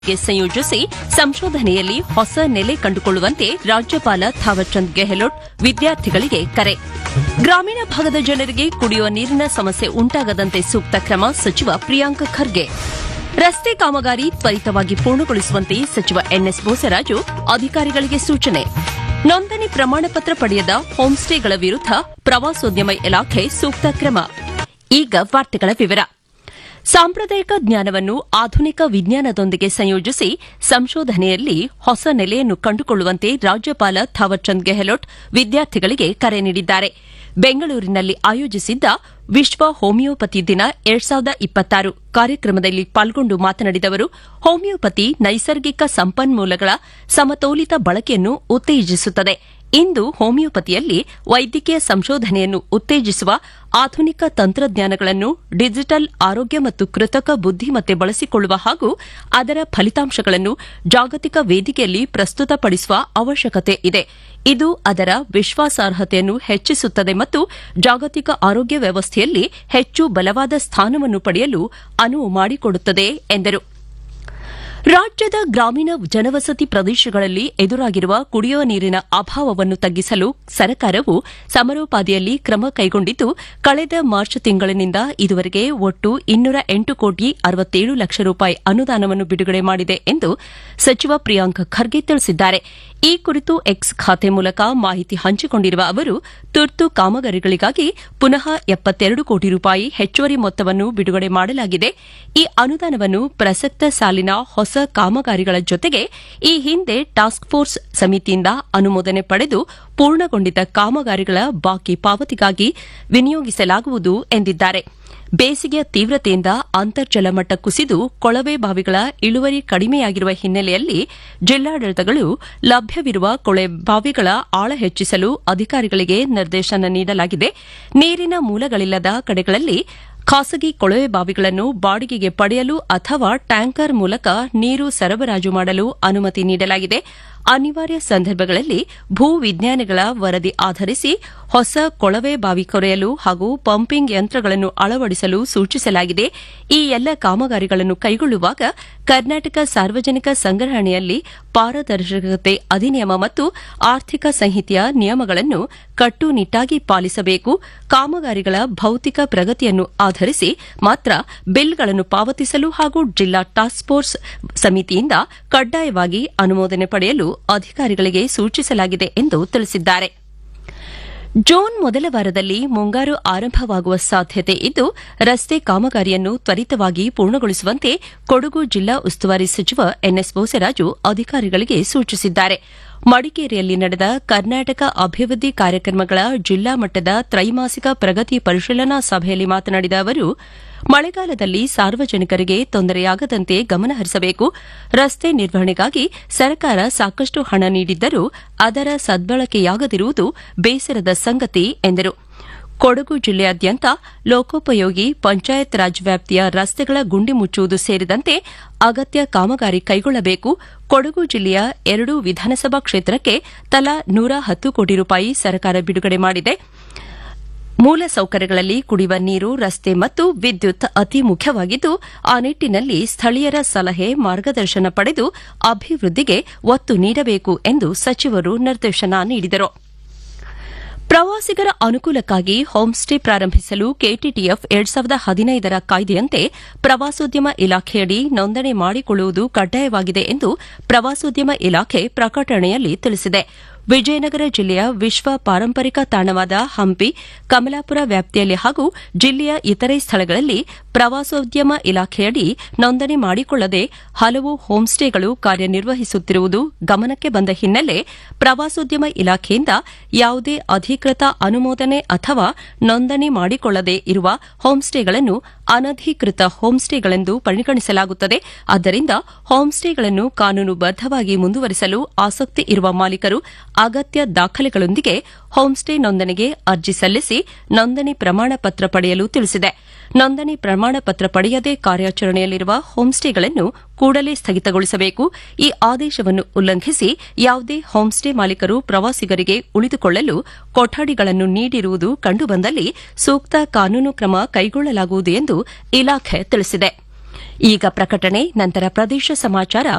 ಗೆ ಸಂಯೋಜಿಸಿ ಸಂಶೋಧನೆಯಲ್ಲಿ ಹೊಸ ನೆಲೆ ಕಂಡುಕೊಳ್ಳುವಂತೆ ರಾಜ್ಯಪಾಲ ಥಾವರ್ಚಂದ್ ಗೆಹ್ಲೋಟ್ ವಿದ್ಯಾರ್ಥಿಗಳಿಗೆ ಕರೆ ಗ್ರಾಮೀಣ ಭಾಗದ ಜನರಿಗೆ ಕುಡಿಯುವ ನೀರಿನ ಸಮಸ್ಯೆ ಉಂಟಾಗದಂತೆ ಸೂಕ್ತ ಕ್ರಮ ಸಚಿವ ಪ್ರಿಯಾಂಕ್ ಖರ್ಗೆ ರಸ್ತೆ ಕಾಮಗಾರಿ ತ್ವರಿತವಾಗಿ ಪೂರ್ಣಗೊಳಿಸುವಂತೆ ಸಚಿವ ಎನ್ಎಸ್ ಬೋಸರಾಜು ಅಧಿಕಾರಿಗಳಿಗೆ ಸೂಚನೆ ನೋಂದಣಿ ಪ್ರಮಾಣಪತ್ರ ಪಡೆಯದ ಹೋಂಸ್ಟೇಗಳ ವಿರುದ್ಧ ಪ್ರವಾಸೋದ್ಯಮ ಇಲಾಖೆ ಸೂಕ್ತ ಕ್ರಮ ಈಗ ವಾರ್ತೆಗಳ ವಿವರ ಸಾಂಪ್ರದಾಯಿಕ ಜ್ಞಾನವನ್ನು ಆಧುನಿಕ ವಿಜ್ಞಾನದೊಂದಿಗೆ ಸಂಯೋಜಿಸಿ ಸಂಶೋಧನೆಯಲ್ಲಿ ಹೊಸ ನೆಲೆಯನ್ನು ಕಂಡುಕೊಳ್ಳುವಂತೆ ರಾಜ್ಯಪಾಲ ಥಾವರ್ಚಂದ್ ಗೆಹ್ಲೋಟ್ ವಿದ್ಯಾರ್ಥಿಗಳಿಗೆ ಕರೆ ನೀಡಿದ್ದಾರೆ ಬೆಂಗಳೂರಿನಲ್ಲಿ ಆಯೋಜಿಸಿದ್ದ ವಿಶ್ವ ಹೋಮಿಯೋಪತಿ ದಿನ ಎರಡ್ ಸಾವಿರದ ಇಪ್ಪತ್ತಾರು ಕಾರ್ಯಕ್ರಮದಲ್ಲಿ ಪಾಲ್ಗೊಂಡು ಮಾತನಾಡಿದ ಅವರು ಹೋಮಿಯೋಪತಿ ನೈಸರ್ಗಿಕ ಸಂಪನ್ಮೂಲಗಳ ಸಮತೋಲಿತ ಬಳಕೆಯನ್ನು ಉತ್ತೇಜಿಸುತ್ತದೆ ಇಂದು ಹೋಮಿಯೋಪತಿಯಲ್ಲಿ ವೈದ್ಯಕೀಯ ಸಂಶೋಧನೆಯನ್ನು ಉತ್ತೇಜಿಸುವ ಆಧುನಿಕ ತಂತ್ರಜ್ಞಾನಗಳನ್ನು ಡಿಜಿಟಲ್ ಆರೋಗ್ಯ ಮತ್ತು ಕೃತಕ ಬುದ್ದಿಮತ್ತೆ ಬಳಸಿಕೊಳ್ಳುವ ಹಾಗೂ ಅದರ ಫಲಿತಾಂಶಗಳನ್ನು ಜಾಗತಿಕ ವೇದಿಕೆಯಲ್ಲಿ ಪ್ರಸ್ತುತಪಡಿಸುವ ಅವಶ್ಯಕತೆ ಇದೆ ಇದು ಅದರ ವಿಶ್ವಾಸಾರ್ಹತೆಯನ್ನು ಹೆಚ್ಚಿಸುತ್ತದೆ ಮತ್ತು ಜಾಗತಿಕ ಆರೋಗ್ಯ ವ್ಯವಸ್ಥೆಯಲ್ಲಿ ಹೆಚ್ಚು ಬಲವಾದ ಸ್ಥಾನವನ್ನು ಪಡೆಯಲು ಅನುವು ಮಾಡಿಕೊಡುತ್ತದೆ ಎಂದರು ರಾಜ್ಯದ ಗ್ರಾಮೀಣ ಜನವಸತಿ ಪ್ರದೇಶಗಳಲ್ಲಿ ಎದುರಾಗಿರುವ ಕುಡಿಯುವ ನೀರಿನ ಅಭಾವವನ್ನು ತಗ್ಗಿಸಲು ಸರ್ಕಾರವು ಸಮರೋಪಾದಿಯಲ್ಲಿ ಕ್ರಮ ಕೈಗೊಂಡಿದ್ದು ಕಳೆದ ಮಾರ್ಚ್ ತಿಂಗಳಿನಿಂದ ಇದುವರೆಗೆ ಒಟ್ಟು ಇನ್ನೂರ ಎಂಟು ಕೋಟಿ ಅರವತ್ತೇಳು ಲಕ್ಷ ರೂಪಾಯಿ ಅನುದಾನವನ್ನು ಬಿಡುಗಡೆ ಮಾಡಿದೆ ಎಂದು ಸಚಿವ ಪ್ರಿಯಾಂಕ್ ಖರ್ಗೆ ತಿಳಿಸಿದ್ದಾರೆ ಈ ಕುರಿತು ಎಕ್ಸ್ ಖಾತೆ ಮೂಲಕ ಮಾಹಿತಿ ಹಂಚಿಕೊಂಡಿರುವ ಅವರು ತುರ್ತು ಕಾಮಗಾರಿಗಳಿಗಾಗಿ ಪುನಃ ಎಪ್ಪತ್ತೆರಡು ಕೋಟಿ ರೂಪಾಯಿ ಹೆಚ್ಚುವರಿ ಮೊತ್ತವನ್ನು ಬಿಡುಗಡೆ ಮಾಡಲಾಗಿದೆ ಈ ಅನುದಾನವನ್ನು ಪ್ರಸಕ್ತ ಸಾಲಿನ ಹೊಸ ಕಾಮಗಾರಿಗಳ ಜೊತೆಗೆ ಈ ಹಿಂದೆ ಟಾಸ್ಕ್ ಫೋರ್ಸ್ ಸಮಿತಿಯಿಂದ ಅನುಮೋದನೆ ಪಡೆದು ಪೂರ್ಣಗೊಂಡಿದ್ದ ಕಾಮಗಾರಿಗಳ ಬಾಕಿ ಪಾವತಿಗಾಗಿ ವಿನಿಯೋಗಿಸಲಾಗುವುದು ಎಂದಿದ್ದಾರೆ ಬೇಸಿಗೆಯ ತೀವ್ರತೆಯಿಂದ ಅಂತರ್ಜಲ ಮಟ್ಟ ಕುಸಿದು ಕೊಳವೆ ಬಾವಿಗಳ ಇಳುವರಿ ಕಡಿಮೆಯಾಗಿರುವ ಹಿನ್ನೆಲೆಯಲ್ಲಿ ಜಿಲ್ಲಾಡಳಿತಗಳು ಲಭ್ಯವಿರುವ ಕೊಳೆ ಬಾವಿಗಳ ಆಳ ಹೆಚ್ಚಿಸಲು ಅಧಿಕಾರಿಗಳಿಗೆ ನಿರ್ದೇಶನ ನೀಡಲಾಗಿದೆ ನೀರಿನ ಮೂಲಗಳಿಲ್ಲದ ಕಡೆಗಳಲ್ಲಿ ಖಾಸಗಿ ಕೊಳವೆ ಬಾವಿಗಳನ್ನು ಬಾಡಿಗೆಗೆ ಪಡೆಯಲು ಅಥವಾ ಟ್ಯಾಂಕರ್ ಮೂಲಕ ನೀರು ಸರಬರಾಜು ಮಾಡಲು ಅನುಮತಿ ನೀಡಲಾಗಿದೆ ಅನಿವಾರ್ಯ ಸಂದರ್ಭಗಳಲ್ಲಿ ಭೂ ವಿಜ್ಞಾನಿಗಳ ವರದಿ ಆಧರಿಸಿ ಹೊಸ ಕೊಳವೆ ಬಾವಿ ಕೊರೆಯಲು ಹಾಗೂ ಪಂಪಿಂಗ್ ಯಂತ್ರಗಳನ್ನು ಅಳವಡಿಸಲು ಸೂಚಿಸಲಾಗಿದೆ ಈ ಎಲ್ಲ ಕಾಮಗಾರಿಗಳನ್ನು ಕೈಗೊಳ್ಳುವಾಗ ಕರ್ನಾಟಕ ಸಾರ್ವಜನಿಕ ಸಂಗ್ರಹಣೆಯಲ್ಲಿ ಪಾರದರ್ಶಕತೆ ಅಧಿನಿಯಮ ಮತ್ತು ಆರ್ಥಿಕ ಸಂಹಿತೆಯ ನಿಯಮಗಳನ್ನು ಕಟ್ಟುನಿಟ್ಟಾಗಿ ಪಾಲಿಸಬೇಕು ಕಾಮಗಾರಿಗಳ ಭೌತಿಕ ಪ್ರಗತಿಯನ್ನು ಆಧರಿಸಿ ಮಾತ್ರ ಬಿಲ್ಗಳನ್ನು ಪಾವತಿಸಲು ಹಾಗೂ ಜಿಲ್ಲಾ ಟಾಸ್ಕ್ ಫೋರ್ಸ್ ಸಮಿತಿಯಿಂದ ಕಡ್ಡಾಯವಾಗಿ ಅನುಮೋದನೆ ಪಡೆಯಲು ಅಧಿಕಾರಿಗಳಿಗೆ ಸೂಚಿಸಲಾಗಿದೆ ಎಂದು ತಿಳಿಸಿದ್ದಾರೆ ಜೂನ್ ಮೊದಲ ವಾರದಲ್ಲಿ ಮುಂಗಾರು ಆರಂಭವಾಗುವ ಸಾಧ್ಯತೆ ಇದ್ದು ರಸ್ತೆ ಕಾಮಗಾರಿಯನ್ನು ತ್ವರಿತವಾಗಿ ಪೂರ್ಣಗೊಳಿಸುವಂತೆ ಕೊಡಗು ಜಿಲ್ಲಾ ಉಸ್ತುವಾರಿ ಸಚಿವ ಎನ್ಎಸ್ ಬೋಸರಾಜು ಅಧಿಕಾರಿಗಳಿಗೆ ಸೂಚಿಸಿದ್ದಾರೆ ಮಡಿಕೇರಿಯಲ್ಲಿ ನಡೆದ ಕರ್ನಾಟಕ ಅಭಿವೃದ್ಧಿ ಕಾರ್ಯಕ್ರಮಗಳ ಜಿಲ್ಲಾ ಮಟ್ಟದ ತ್ರೈಮಾಸಿಕ ಪ್ರಗತಿ ಪರಿಶೀಲನಾ ಸಭೆಯಲ್ಲಿ ಮಾತನಾಡಿದ ಅವರು ಮಳೆಗಾಲದಲ್ಲಿ ಸಾರ್ವಜನಿಕರಿಗೆ ತೊಂದರೆಯಾಗದಂತೆ ಗಮನಹರಿಸಬೇಕು ರಸ್ತೆ ನಿರ್ವಹಣೆಗಾಗಿ ಸರ್ಕಾರ ಸಾಕಷ್ಟು ಹಣ ನೀಡಿದ್ದರೂ ಅದರ ಸದ್ಬಳಕೆಯಾಗದಿರುವುದು ಬೇಸರದ ಸಂಗತಿ ಎಂದರು ಕೊಡಗು ಜಿಲ್ಲೆಯಾದ್ಯಂತ ಲೋಕೋಪಯೋಗಿ ಪಂಚಾಯತ್ ರಾಜ್ ವ್ಯಾಪ್ತಿಯ ರಸ್ತೆಗಳ ಗುಂಡಿ ಮುಚ್ಚುವುದು ಸೇರಿದಂತೆ ಅಗತ್ಯ ಕಾಮಗಾರಿ ಕೈಗೊಳ್ಳಬೇಕು ಕೊಡಗು ಜಿಲ್ಲೆಯ ಎರಡೂ ವಿಧಾನಸಭಾ ಕ್ಷೇತ್ರಕ್ಕೆ ತಲಾ ನೂರ ಹತ್ತು ಕೋಟಿ ರೂಪಾಯಿ ಸರ್ಕಾರ ಬಿಡುಗಡೆ ಮಾಡಿದೆ ಮೂಲ ಸೌಕರ್ಯಗಳಲ್ಲಿ ಕುಡಿಯುವ ನೀರು ರಸ್ತೆ ಮತ್ತು ವಿದ್ಯುತ್ ಅತಿ ಮುಖ್ಯವಾಗಿದ್ದು ಆ ನಿಟ್ಟಿನಲ್ಲಿ ಸ್ಥಳೀಯರ ಸಲಹೆ ಮಾರ್ಗದರ್ಶನ ಪಡೆದು ಅಭಿವೃದ್ಧಿಗೆ ಒತ್ತು ನೀಡಬೇಕು ಎಂದು ಸಚಿವರು ನಿರ್ದೇಶನ ನೀಡಿದರು ಪ್ರವಾಸಿಗರ ಅನುಕೂಲಕ್ಕಾಗಿ ಹೋಂಸ್ಟೇ ಪ್ರಾರಂಭಿಸಲು ಕೆಟಿಟಿಎಫ್ ಎರಡ್ ಸಾವಿರದ ಹದಿನೈದರ ಕಾಯ್ದೆಯಂತೆ ಪ್ರವಾಸೋದ್ಯಮ ಇಲಾಖೆಯಡಿ ನೋಂದಣಿ ಮಾಡಿಕೊಳ್ಳುವುದು ಕಡ್ಡಾಯವಾಗಿದೆ ಎಂದು ಪ್ರವಾಸೋದ್ಯಮ ಇಲಾಖೆ ಪ್ರಕಟಣೆಯಲ್ಲಿ ತಿಳಿಸಿದೆ ವಿಜಯನಗರ ಜಿಲ್ಲೆಯ ವಿಶ್ವ ಪಾರಂಪರಿಕ ತಾಣವಾದ ಹಂಪಿ ಕಮಲಾಪುರ ವ್ಯಾಪ್ತಿಯಲ್ಲಿ ಹಾಗೂ ಜಿಲ್ಲೆಯ ಇತರೆ ಸ್ಥಳಗಳಲ್ಲಿ ಪ್ರವಾಸೋದ್ಯಮ ಇಲಾಖೆಯಡಿ ನೋಂದಣಿ ಮಾಡಿಕೊಳ್ಳದೆ ಹಲವು ಹೋಂಸ್ಟೇಗಳು ಕಾರ್ಯನಿರ್ವಹಿಸುತ್ತಿರುವುದು ಗಮನಕ್ಕೆ ಬಂದ ಹಿನ್ನೆಲೆ ಪ್ರವಾಸೋದ್ಯಮ ಇಲಾಖೆಯಿಂದ ಯಾವುದೇ ಅಧಿಕೃತ ಅನುಮೋದನೆ ಅಥವಾ ನೋಂದಣಿ ಮಾಡಿಕೊಳ್ಳದೆ ಇರುವ ಹೋಂಸ್ಟೇಗಳನ್ನು ಅನಧಿಕೃತ ಹೋಂಸ್ಟೇಗಳೆಂದು ಪರಿಗಣಿಸಲಾಗುತ್ತದೆ ಆದ್ದರಿಂದ ಹೋಂಸ್ಟೇಗಳನ್ನು ಕಾನೂನುಬದ್ದವಾಗಿ ಮುಂದುವರಿಸಲು ಆಸಕ್ತಿ ಇರುವ ಮಾಲೀಕರು ಅಗತ್ಯ ದಾಖಲೆಗಳೊಂದಿಗೆ ಹೋಂಸ್ಟೇ ನೋಂದಣಿಗೆ ಅರ್ಜಿ ಸಲ್ಲಿಸಿ ನೋಂದಣಿ ಪ್ರಮಾಣ ಪತ್ರ ಪಡೆಯಲು ತಿಳಿಸಿದೆ ನೋಂದಣಿ ಪ್ರಮಾಣ ಪತ್ರ ಪಡೆಯದೆ ಕಾರ್ಯಾಚರಣೆಯಲ್ಲಿರುವ ಹೋಂಸ್ಟೇಗಳನ್ನು ಕೂಡಲೇ ಸ್ಥಗಿತಗೊಳಿಸಬೇಕು ಈ ಆದೇಶವನ್ನು ಉಲ್ಲಂಘಿಸಿ ಯಾವುದೇ ಹೋಂಸ್ಟೇ ಮಾಲೀಕರು ಪ್ರವಾಸಿಗರಿಗೆ ಉಳಿದುಕೊಳ್ಳಲು ಕೊಠಡಿಗಳನ್ನು ನೀಡಿರುವುದು ಕಂಡುಬಂದಲ್ಲಿ ಸೂಕ್ತ ಕಾನೂನು ಕ್ರಮ ಕೈಗೊಳ್ಳಲಾಗುವುದು ಎಂದು ಇಲಾಖೆ ತಿಳಿಸಿದೆ ಈಗ ಪ್ರಕಟಣೆ ನಂತರ ಪ್ರದೇಶ ಸಮಾಚಾರ